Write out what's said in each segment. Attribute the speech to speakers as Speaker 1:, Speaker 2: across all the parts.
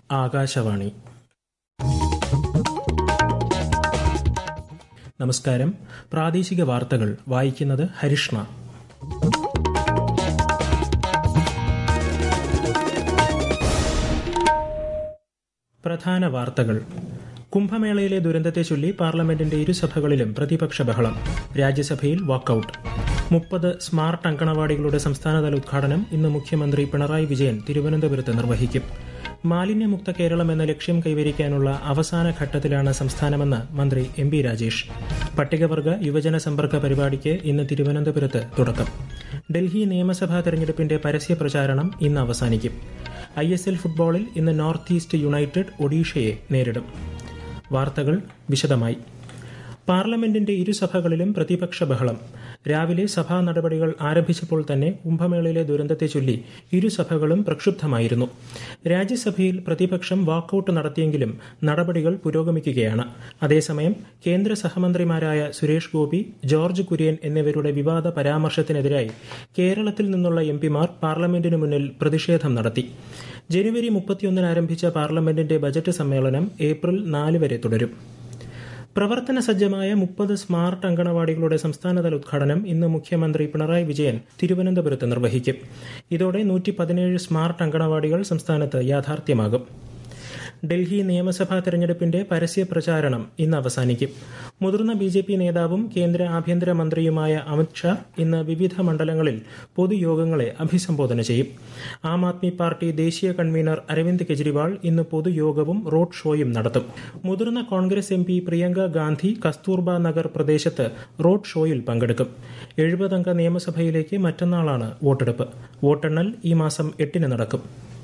Speaker 1: ആകാശവാണി നമസ്കാരം പ്രാദേശിക വാർത്തകൾ വായിക്കുന്നത് ഹരിഷ്ണ പ്രധാന വാർത്തകൾ കുംഭമേളയിലെ ദുരന്തത്തെ ചൊല്ലി പാർലമെന്റിന്റെ ഇരുസഭകളിലും പ്രതിപക്ഷ ബഹളം രാജ്യസഭയിൽ വാക്കൌട്ട് മുപ്പത് സ്മാർട്ട് അങ്കണവാടികളുടെ സംസ്ഥാനതല ഉദ്ഘാടനം ഇന്ന് മുഖ്യമന്ത്രി പിണറായി വിജയൻ തിരുവനന്തപുരത്ത് നിർവഹിക്കും മാലിന്യമുക്ത കേരളം എന്ന ലക്ഷ്യം കൈവരിക്കാനുള്ള അവസാന ഘട്ടത്തിലാണ് സംസ്ഥാനമെന്ന് മന്ത്രി എം ബി രാജേഷ് പട്ടികവർഗ യുവജന സമ്പർക്ക പരിപാടിക്ക് ഇന്ന് തിരുവനന്തപുരത്ത് തുടക്കം ഡൽഹി നിയമസഭാ തെരഞ്ഞെടുപ്പിന്റെ പരസ്യ പ്രചാരണം ഇന്ന് അവസാനിക്കും ഐ എസ് എൽ ഫുട്ബോളിൽ ഇന്ന് നോർത്ത് ഈസ്റ്റ് യുണൈറ്റഡ് ഒഡീഷയെ നേരിടും വാർത്തകൾ വിശദമായി പാർലമെന്റിന്റെ ഇരുസഭകളിലും പ്രതിപക്ഷ ബഹളം രാവിലെ സഭാ നടപടികൾ ആരംഭിച്ചപ്പോൾ തന്നെ കുംഭമേളയിലെ ദുരന്തത്തെ ചൊല്ലി ഇരുസഭകളും പ്രക്ഷുബ്ധമായിരുന്നു രാജ്യസഭയിൽ പ്രതിപക്ഷം വാക്കൌട്ട് നടത്തിയെങ്കിലും നടപടികൾ പുരോഗമിക്കുകയാണ് അതേസമയം കേന്ദ്ര സഹമന്ത്രിമാരായ സുരേഷ് ഗോപി ജോർജ് കുര്യൻ എന്നിവരുടെ വിവാദ പരാമർശത്തിനെതിരായി കേരളത്തിൽ നിന്നുള്ള എംപിമാർ പാർലമെന്റിന് മുന്നിൽ പ്രതിഷേധം നടത്തി ജനുവരി മുപ്പത്തിയൊന്നിന് ആരംഭിച്ച പാർലമെന്റിന്റെ ബജറ്റ് സമ്മേളനം ഏപ്രിൽ നാല് വരെ തുടരും പ്രവർത്തന സജ്ജമായ മുപ്പത് സ്മാർട്ട് അങ്കണവാടികളുടെ സംസ്ഥാനതല ഉദ്ഘാടനം ഇന്ന് മുഖ്യമന്ത്രി പിണറായി വിജയൻ തിരുവനന്തപുരത്ത് നിർവഹിക്കും ഇതോടെ നൂറ്റി പതിനേഴ് സ്മാർട്ട് അങ്കണവാടികൾ സംസ്ഥാനത്ത് യാഥാർത്ഥ്യമാകും ഡൽഹി നിയമസഭാ തെരഞ്ഞെടുപ്പിന്റെ പരസ്യ പ്രചാരണം ഇന്ന് അവസാനിക്കും മുതിർന്ന ബി ജെ പി നേതാവും കേന്ദ്ര ആഭ്യന്തര മന്ത്രിയുമായ അമിത്ഷാ ഇന്ന് വിവിധ മണ്ഡലങ്ങളിൽ പൊതുയോഗങ്ങളെ അഭിസംബോധന ചെയ്യും ആം ആദ്മി പാർട്ടി ദേശീയ കൺവീനർ അരവിന്ദ് കെജ്രിവാൾ ഇന്ന് പൊതുയോഗവും റോഡ് ഷോയും നടത്തും മുതിർന്ന Congress M P Priyanka Gandhi Kasturba Nagar പ്രദേശത്ത് റോഡ് ഷോയിൽ പങ്കെടുക്കും എഴുപതംഗ നിയമസഭയിലേക്ക് മറ്റന്നാളാണ് വോട്ടെടുപ്പ് വോട്ടെണ്ണൽ ഈ മാസം എട്ടിന് നടക്കും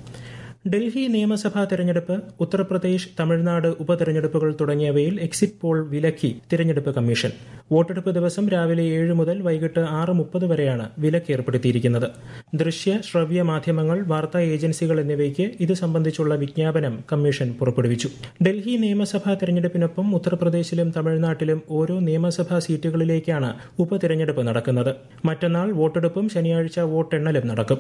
Speaker 1: ഡൽഹി നിയമസഭാ തെരഞ്ഞെടുപ്പ് ഉത്തർപ്രദേശ് തമിഴ്നാട് ഉപതെരഞ്ഞെടുപ്പുകൾ തുടങ്ങിയവയിൽ എക്സിറ്റ് പോൾ വിലക്കി തിരഞ്ഞെടുപ്പ് കമ്മീഷൻ വോട്ടെടുപ്പ് ദിവസം രാവിലെ ഏഴ് മുതൽ വൈകിട്ട് ആറ് മുപ്പത് വരെയാണ് വിലക്ക് ഏർപ്പെടുത്തിയിരിക്കുന്നത് ദൃശ്യ ശ്രവ്യ മാധ്യമങ്ങൾ വാർത്താ ഏജൻസികൾ എന്നിവയ്ക്ക് ഇത് സംബന്ധിച്ചുള്ള വിജ്ഞാപനം കമ്മീഷൻ പുറപ്പെടുവിച്ചു ഡൽഹി നിയമസഭാ തെരഞ്ഞെടുപ്പിനൊപ്പം ഉത്തർപ്രദേശിലും തമിഴ്നാട്ടിലും ഓരോ നിയമസഭാ സീറ്റുകളിലേക്കാണ് ഉപതെരഞ്ഞെടുപ്പ് നടക്കുന്നത് മറ്റന്നാൾ വോട്ടെടുപ്പും ശനിയാഴ്ച വോട്ടെണ്ണലും നടക്കും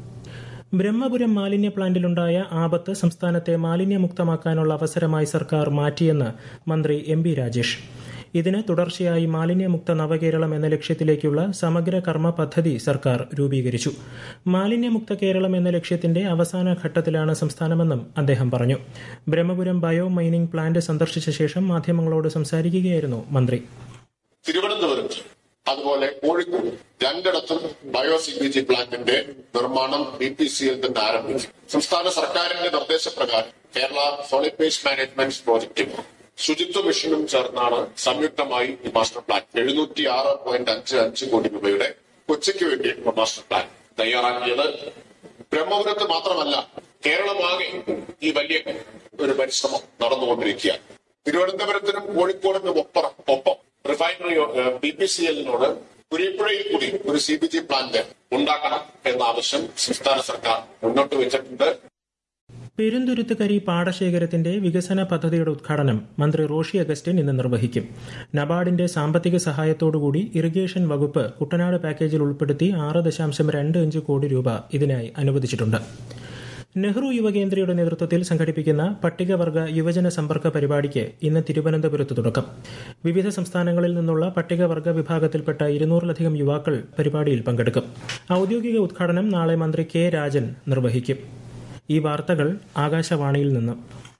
Speaker 1: ബ്രഹ്മപുരം മാലിന്യ പ്ലാന്റിലുണ്ടായ ആപത്ത് സംസ്ഥാനത്തെ മാലിന്യമുക്തമാക്കാനുള്ള അവസരമായി സർക്കാർ മാറ്റിയെന്ന് മന്ത്രി എം ബി രാജേഷ് ഇതിന് തുടർച്ചയായി മാലിന്യമുക്ത നവകേരളം എന്ന ലക്ഷ്യത്തിലേക്കുള്ള സമഗ്ര കർമ്മ പദ്ധതി സർക്കാർ രൂപീകരിച്ചു മാലിന്യമുക്ത കേരളം എന്ന ലക്ഷ്യത്തിന്റെ അവസാന ഘട്ടത്തിലാണ് സംസ്ഥാനമെന്നും അദ്ദേഹം പറഞ്ഞു ബ്രഹ്മപുരം ബയോ മൈനിംഗ് പ്ലാന്റ് സന്ദർശിച്ച ശേഷം മാധ്യമങ്ങളോട് സംസാരിക്കുകയായിരുന്നു മന്ത്രി
Speaker 2: തിരുവനന്തപുരത്ത് അതുപോലെ കോഴിക്കോട് രണ്ടിടത്തും ബയോ സി പി ജി പ്ലാന്റിന്റെ നിർമ്മാണം ബി പി സി എൽ തന്നെ ആരംഭിച്ചു സംസ്ഥാന സർക്കാരിന്റെ നിർദ്ദേശപ്രകാരം കേരള സോളിഡ് വേസ്റ്റ് മാനേജ്മെന്റ് പ്രോജക്റ്റും ശുചിത്വ മിഷനും ചേർന്നാണ് സംയുക്തമായി ഈ മാസ്റ്റർ പ്ലാൻ എഴുന്നൂറ്റി ആറ് പോയിന്റ് അഞ്ച് അഞ്ച് കോടി രൂപയുടെ കൊച്ചിക്ക് വേണ്ടിയിട്ടുള്ള മാസ്റ്റർ പ്ലാൻ തയ്യാറാക്കിയത് ബ്രഹ്മപുരത്ത് മാത്രമല്ല കേരളമാകെ ഈ വലിയ ഒരു പരിശ്രമം നടന്നുകൊണ്ടിരിക്കുകയാണ് തിരുവനന്തപുരത്തിനും കോഴിക്കോടിനും ഒപ്പം ഒപ്പം റിഫൈനറി ബി പി സി എല്ലിനോട് കുരിപ്പുഴയിൽ കൂടി ഒരു സി ബി ജി പ്ലാന്റ് ഉണ്ടാക്കണം എന്ന ആവശ്യം സംസ്ഥാന സർക്കാർ മുന്നോട്ട് വെച്ചിട്ടുണ്ട്
Speaker 1: പെരുന്തുരുത്തുകരി പാടശേഖരത്തിന്റെ വികസന പദ്ധതിയുടെ ഉദ്ഘാടനം മന്ത്രി റോഷി അഗസ്റ്റിൻ ഇന്ന് നിർവഹിക്കും നബാർഡിന്റെ സാമ്പത്തിക സഹായത്തോടുകൂടി ഇറിഗേഷൻ വകുപ്പ് കുട്ടനാട് പാക്കേജിൽ ഉൾപ്പെടുത്തി ആറ് ദശാംശം രണ്ട് അഞ്ച് കോടി രൂപ ഇതിനായി അനുവദിച്ചിട്ടുണ്ട് നെഹ്റു യുവകേന്ദ്രയുടെ നേതൃത്വത്തിൽ സംഘടിപ്പിക്കുന്ന പട്ടികവർഗ യുവജന സമ്പർക്ക പരിപാടിക്ക് ഇന്ന് തിരുവനന്തപുരത്ത് തുടക്കം വിവിധ സംസ്ഥാനങ്ങളിൽ നിന്നുള്ള പട്ടികവർഗ വിഭാഗത്തിൽപ്പെട്ട ഇരുന്നൂറിലധികം യുവാക്കൾ പരിപാടിയിൽ പങ്കെടുക്കും ഔദ്യോഗിക ഉദ്ഘാടനം നാളെ മന്ത്രി കെ രാജൻ നിർവഹിക്കും ഈ വാർത്തകൾ ആകാശവാണിയിൽ നിന്ന്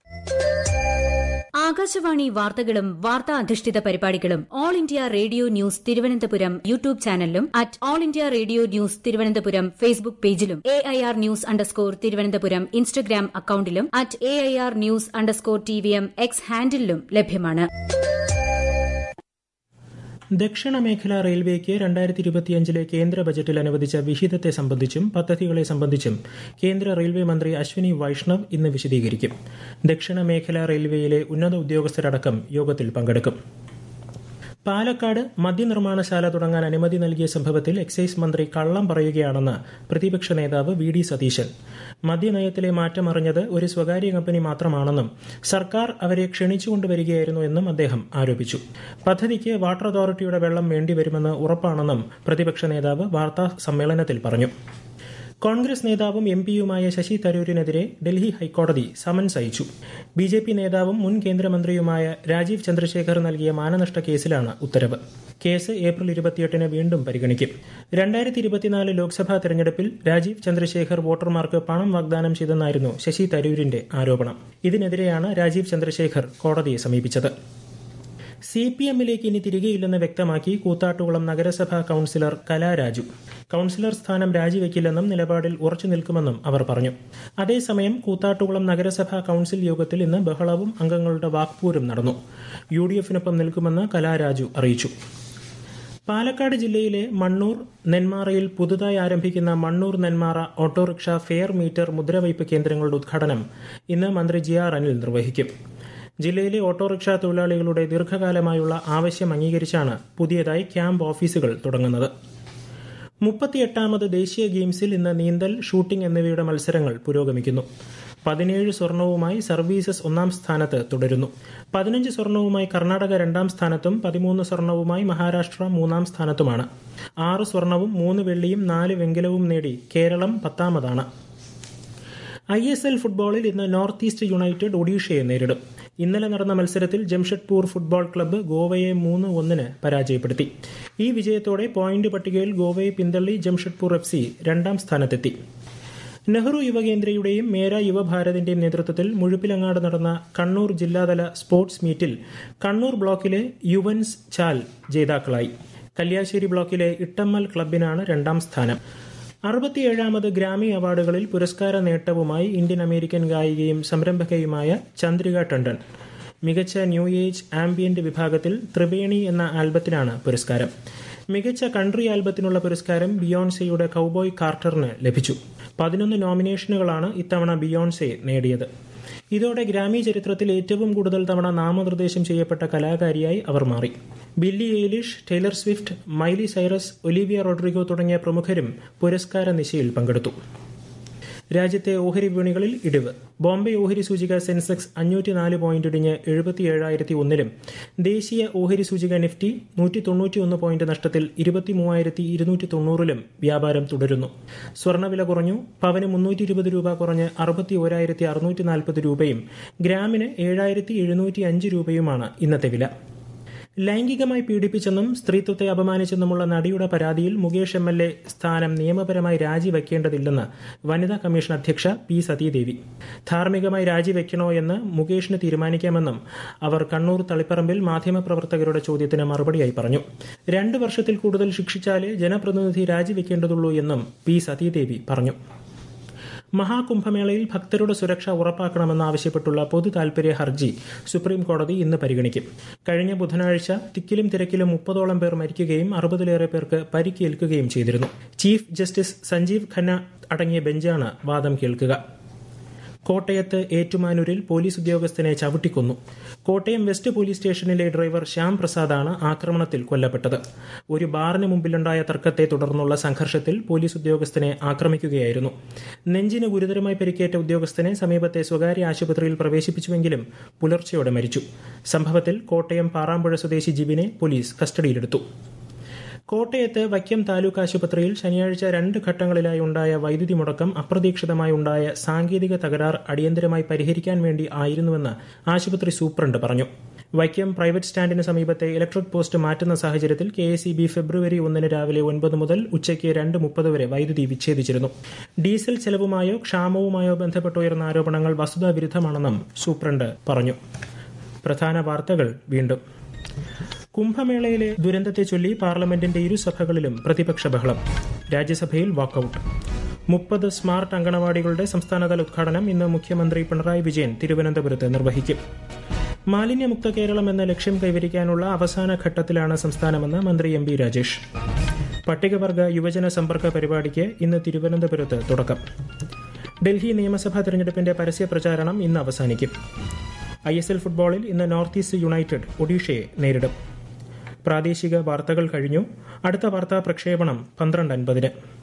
Speaker 3: ആകാശവാണി വാർത്തകളും വാർത്താ അധിഷ്ഠിത പരിപാടികളും all India radio news Thiruvananthapuram YouTube ചാനലിലും at all India radio news Thiruvananthapuram Facebook പേജിലും A I R news underscore Thiruvananthapuram Instagram അക്കൌണ്ടിലും at A I R news underscore T V M X ഹാൻഡിലും ലഭ്യമാണ്
Speaker 1: ദക്ഷിണ മേഖല റെയിൽവേക്ക് രണ്ടായിരത്തി ഇരുപത്തിയഞ്ചിലെ കേന്ദ്ര ബജറ്റിൽ അനുവദിച്ച വിഹിതത്തെ സംബന്ധിച്ചും പദ്ധതികളെ സംബന്ധിച്ചും കേന്ദ്ര റെയിൽവേ മന്ത്രി അശ്വിനി വൈഷ്ണവ് ഇന്ന് വിശദീകരിക്കും ദക്ഷിണ മേഖല റെയിൽവേയിലെ ഉന്നത ഉദ്യോഗസ്ഥരടക്കം യോഗത്തിൽ പങ്കെടുക്കും പാലക്കാട് മദ്യനിർമ്മാണശാല തുടങ്ങാൻ അനുമതി നൽകിയ സംഭവത്തിൽ എക്സൈസ് മന്ത്രി കള്ളം പറയുകയാണെന്ന് പ്രതിപക്ഷ നേതാവ് വി ഡി സതീശൻ മദ്യനയത്തിലെ മാറ്റം അറിഞ്ഞത് ഒരു സ്വകാര്യ കമ്പനി മാത്രമാണെന്നും സർക്കാർ അവരെ ക്ഷണിച്ചുകൊണ്ടുവരികയായിരുന്നു എന്നും അദ്ദേഹം ആരോപിച്ചു പദ്ധതിക്ക് വാട്ടർ അതോറിറ്റിയുടെ വെള്ളം വേണ്ടിവരുമെന്ന് ഉറപ്പാണെന്നും പ്രതിപക്ഷ നേതാവ് വാർത്താ സമ്മേളനത്തിൽ പറഞ്ഞു കോൺഗ്രസ് നേതാവും എം പിയുമായ ശശി തരൂരിനെതിരെ ഡൽഹി ഹൈക്കോടതി സമൻസ് അയച്ചു ബി ജെ പി നേതാവും മുൻ കേന്ദ്രമന്ത്രിയുമായ രാജീവ് ചന്ദ്രശേഖർ നൽകിയ മാനനഷ്ട കേസിലാണ് ഉത്തരവ് കേസ് ഏപ്രിൽ ഇരുപത്തിയെട്ടിന് വീണ്ടും പരിഗണിക്കും രണ്ടായിരത്തി ഇരുപത്തിനാല് ലോക്സഭാ തെരഞ്ഞെടുപ്പിൽ രാജീവ് ചന്ദ്രശേഖർ വോട്ടർമാർക്ക് പണം വാഗ്ദാനം ചെയ്തെന്നായിരുന്നു ശശി തരൂരിന്റെ ആരോപണം ഇതിനെതിരെയാണ് രാജീവ് ചന്ദ്രശേഖർ കോടതിയെ സമീപിച്ചത് സി പി എമ്മിലേക്ക് ഇനി തിരികെയില്ലെന്ന് വ്യക്തമാക്കി കൂത്താട്ടുകുളം നഗരസഭാ കൌൺസിലർ കലാരാജു കൌൺസിലർ സ്ഥാനം രാജിവെക്കില്ലെന്നും നിലപാടിൽ ഉറച്ചു നിൽക്കുമെന്നും അവർ പറഞ്ഞു അതേസമയം കൂത്താട്ടുകുളം നഗരസഭാ കൌൺസിൽ യോഗത്തിൽ ഇന്ന് ബഹളവും അംഗങ്ങളുടെ വാക്പൂരും നടന്നു യു ഡി എഫിനൊപ്പം നിൽക്കുമെന്ന് കലാരാജു അറിയിച്ചു പാലക്കാട് ജില്ലയിലെ മണ്ണൂർ നെന്മാറയിൽ പുതുതായി ആരംഭിക്കുന്ന Mannur Nenmara autorickshaw fare meter മുദ്രവയ്പ് കേന്ദ്രങ്ങളുടെ ഉദ്ഘാടനം ഇന്ന് മന്ത്രി ജി ആർ അനിൽ നിർവഹിക്കും ജില്ലയിലെ ഓട്ടോറിക്ഷ തൊഴിലാളികളുടെ ദീർഘകാലമായുള്ള ആവശ്യം അംഗീകരിച്ചാണ് പുതിയതായി ക്യാമ്പ് ഓഫീസുകൾ തുടങ്ങുന്നത് മുപ്പത്തിയെട്ടാമത് ദേശീയ ഗെയിംസിൽ ഇന്ന് നീന്തൽ ഷൂട്ടിംഗ് എന്നിവയുടെ മത്സരങ്ങൾ പുരോഗമിക്കുന്നു പതിനേഴ് സ്വർണവുമായി സർവീസസ് ഒന്നാം സ്ഥാനത്ത് തുടരുന്നു പതിനഞ്ച് സ്വർണവുമായി കർണാടക രണ്ടാം സ്ഥാനത്തും പതിമൂന്ന് സ്വർണവുമായി മഹാരാഷ്ട്ര മൂന്നാം സ്ഥാനത്തുമാണ് ആറ് സ്വർണവും മൂന്ന് വെള്ളിയും നാല് വെങ്കലവും നേടി കേരളം പത്താമതാണ് ഐ എസ് എൽ ഫുട്ബോളിൽ ഇന്ന് നോർത്ത് ഈസ്റ്റ് യുണൈറ്റഡ് ഒഡീഷയെ നേരിടും ഇന്നലെ നടന്ന മത്സരത്തിൽ ജംഷഡ്പൂർ ഫുട്ബോൾ ക്ലബ്ബ് ഗോവയെ മൂന്ന് ഒന്നിന് പരാജയപ്പെടുത്തി ഈ വിജയത്തോടെ പോയിന്റ് പട്ടികയിൽ ഗോവയെ പിന്തള്ളി ജംഷഡ്പൂർ എഫ് സി രണ്ടാം സ്ഥാനത്തെത്തി നെഹ്റു യുവകേന്ദ്രയുടെയും മേര യുവഭാരതിന്റെയും നേതൃത്വത്തിൽ മുഴുപ്പിലങ്ങാട് നടന്ന കണ്ണൂർ ജില്ലാതല സ്പോർട്സ് മീറ്റിൽ കണ്ണൂർ ബ്ലോക്കിലെ യുവൻസ് ചാൽ ജേതാക്കളായി കല്യാശ്ശേരി ബ്ലോക്കിലെ ഇട്ടമ്മൽ ക്ലബിനാണ് രണ്ടാം സ്ഥാനം അറുപത്തിയേഴാമത് ഗ്രാമി അവാർഡുകളിൽ പുരസ്കാര നേട്ടവുമായി ഇന്ത്യൻ അമേരിക്കൻ ഗായികയും സംരംഭകയുമായ ചന്ദ്രിക ടണ്ടൻ മികച്ച ന്യൂ ഏജ് ആംബിയന്റ് വിഭാഗത്തിൽ ത്രിവേണി എന്ന ആൽബത്തിനാണ് പുരസ്കാരം മികച്ച കൺട്രി ആൽബത്തിനുള്ള പുരസ്കാരം ബിയോൺസെയുടെ കൌബോയ് കാർട്ടറിന് ലഭിച്ചു പതിനൊന്ന് നോമിനേഷനുകളാണ് ഇത്തവണ ബിയോൺസെ നേടിയത് ഇതോടെ ഗ്രാമി ചരിത്രത്തിൽ ഏറ്റവും കൂടുതൽ തവണ നാമനിർദ്ദേശം ചെയ്യപ്പെട്ട കലാകാരിയായി അവർ മാറി Billie Eilish Taylor Swift Miley Cyrus Olivia Rodrigo തുടങ്ങിയ പ്രമുഖരും പുരസ്കാര നിശയിൽ പങ്കെടുത്തു രാജ്യത്തെ ഓഹരി വിപണികളിൽ ഇടിവ് ബോംബെ ഓഹരി സൂചിക സെൻസെക്സ് അഞ്ഞൂറ്റിനാല് പോയിന്റ് ഇടിഞ്ഞ് എഴുപത്തിയേഴായിരത്തി ഒന്നിലും ദേശീയ ഓഹരി സൂചിക നിഫ്റ്റി നൂറ്റി തൊണ്ണൂറ്റിയൊന്ന് പോയിന്റ് നഷ്ടത്തിൽ ഇരുപത്തി മൂവായിരത്തി ഇരുന്നൂറ്റി തൊണ്ണൂറിലും വ്യാപാരം തുടരുന്നു സ്വർണ്ണവില കുറഞ്ഞു പവന് മുന്നൂറ്റി ഇരുപത് രൂപ കുറഞ്ഞ് അറുപത്തി ഒരായിരത്തി അറുന്നൂറ്റി നാൽപ്പത് രൂപയും ഗ്രാമിന് ഏഴായിരത്തി എഴുന്നൂറ്റി അഞ്ച് രൂപയുമാണ് ഇന്നത്തെ വില ലൈംഗികമായി പീഡിപ്പിച്ചെന്നും സ്ത്രീത്വത്തെ അപമാനിച്ചെന്നുമുള്ള നടിയുടെ പരാതിയിൽ മുകേഷ് എം എൽ എ സ്ഥാനം നിയമപരമായി രാജിവെക്കേണ്ടതില്ലെന്ന് വനിതാ കമ്മീഷൻ അധ്യക്ഷ പി സതീദേവി ധാർമ്മികമായി രാജിവെക്കണോ എന്ന് മുകേഷിന് തീരുമാനിക്കാമെന്നും അവർ കണ്ണൂർ തളിപ്പറമ്പിൽ മാധ്യമപ്രവർത്തകരുടെ ചോദ്യത്തിന് മറുപടിയായി പറഞ്ഞു രണ്ടു വർഷത്തിൽ കൂടുതൽ ശിക്ഷിച്ചാലേ ജനപ്രതിനിധി രാജിവെക്കേണ്ടതുള്ളൂ എന്നും പി സതീദേവി പറഞ്ഞു മഹാകുംഭമേളയിൽ ഭക്തരുടെ സുരക്ഷ ഉറപ്പാക്കണമെന്നാവശ്യപ്പെട്ടുള്ള പൊതു താൽപര്യ ഹർജി സുപ്രീം കോടതി ഇന്ന് പരിഗണിക്കും കഴിഞ്ഞ ബുധനാഴ്ച തിക്കിലും തിരക്കിലും മുപ്പതോളം പേർ മരിക്കുകയും അറുപതിലേറെ പേർക്ക് പരിക്കേൽക്കുകയും ചെയ്തിരുന്നു ചീഫ് ജസ്റ്റിസ് സഞ്ജീവ് ഖന്ന അടങ്ങിയ ബെഞ്ചാണ് വാദം കേൾക്കുക കോട്ടയത്ത് ഏറ്റുമാനൂരിൽ പോലീസ് ഉദ്യോഗസ്ഥനെ ചവിട്ടിക്കൊന്നു കോട്ടയം വെസ്റ്റ് പോലീസ് സ്റ്റേഷനിലെ ഡ്രൈവർ ശ്യാം പ്രസാദാണ് ആക്രമണത്തിൽ കൊല്ലപ്പെട്ടത് ഒരു ബാറിന് മുമ്പിലുണ്ടായ തർക്കത്തെ തുടർന്നുള്ള സംഘർഷത്തിൽ പോലീസ് ഉദ്യോഗസ്ഥനെ ആക്രമിക്കുകയായിരുന്നു നെഞ്ചിന് ഗുരുതരമായി പരിക്കേറ്റ ഉദ്യോഗസ്ഥനെ സമീപത്തെ സ്വകാര്യ ആശുപത്രിയിൽ പ്രവേശിപ്പിച്ചുവെങ്കിലും പുലർച്ചെയോടെ മരിച്ചു സംഭവത്തിൽ കോട്ടയം പാറാമ്പുഴ സ്വദേശി ജിബിനെ പോലീസ് കസ്റ്റഡിയിലെടുത്തു കോട്ടയത്ത് വൈക്കം താലൂക്ക് ആശുപത്രിയിൽ ശനിയാഴ്ച രണ്ട് ഘട്ടങ്ങളിലായി ഉണ്ടായ വൈദ്യുതി മുടക്കം അപ്രതീക്ഷിതമായി ഉണ്ടായ സാങ്കേതിക തകരാർ അടിയന്തരമായി പരിഹരിക്കാൻ വേണ്ടി ആയിരുന്നുവെന്ന് ആശുപത്രി സൂപ്രണ്ട് പറഞ്ഞു വൈക്കം പ്രൈവറ്റ് സ്റ്റാൻഡിന് സമീപത്തെ ഇലക്ട്രിക് പോസ്റ്റ് മാറ്റുന്ന സാഹചര്യത്തിൽ കെ എസ് ഫെബ്രുവരി ഒന്നിന് രാവിലെ ഒൻപത് മുതൽ ഉച്ചയ്ക്ക് രണ്ട് മുപ്പത് വരെ വൈദ്യുതി വിച്ഛേദിച്ചിരുന്നു ഡീസൽ ചെലവുമായോ ക്ഷാമവുമായോ ബന്ധപ്പെട്ടുയർന്ന ആരോപണങ്ങൾ വസ്തുതാവിരുദ്ധമാണെന്നും സൂപ്രണ്ട് പറഞ്ഞു പ്രധാന വാർത്തകൾ വീണ്ടും കുംഭമേളയിലെ ദുരന്തത്തെ ചൊല്ലി പാർലമെന്റിന്റെ ഇരുസഭകളിലും പ്രതിപക്ഷ ബഹളം രാജ്യസഭയിൽ വാക്കൌട്ട് മുപ്പത് സ്മാർട്ട് അങ്കണവാടികളുടെ സംസ്ഥാനതല ഉദ്ഘാടനം ഇന്ന് മുഖ്യമന്ത്രി പിണറായി വിജയൻ തിരുവനന്തപുരത്ത് നിർവഹിക്കും മാലിന്യമുക്ത കേരളം എന്ന ലക്ഷ്യം കൈവരിക്കാനുള്ള അവസാന ഘട്ടത്തിലാണ് സംസ്ഥാനമെന്ന് മന്ത്രി എം ബി രാജേഷ് പട്ടികവർഗ യുവജന സമ്പർക്ക പരിപാടിക്ക് ഇന്ന് തിരുവനന്തപുരത്ത് തുടക്കം ഡൽഹി നിയമസഭാ തെരഞ്ഞെടുപ്പിന്റെ പരസ്യ പ്രചാരണം ഇന്ന് അവസാനിക്കും ഐ എസ് എൽ ഫുട്ബോളിൽ ഇന്ന് നോർത്ത് ഈസ്റ്റ് യുണൈറ്റഡ് ഒഡീഷയെ നേരിടും പ്രാദേശിക വാർത്തകൾ കഴിഞ്ഞു അടുത്ത വാർത്താ പ്രക്ഷേപണം പന്ത്രണ്ട് അൻപതിന്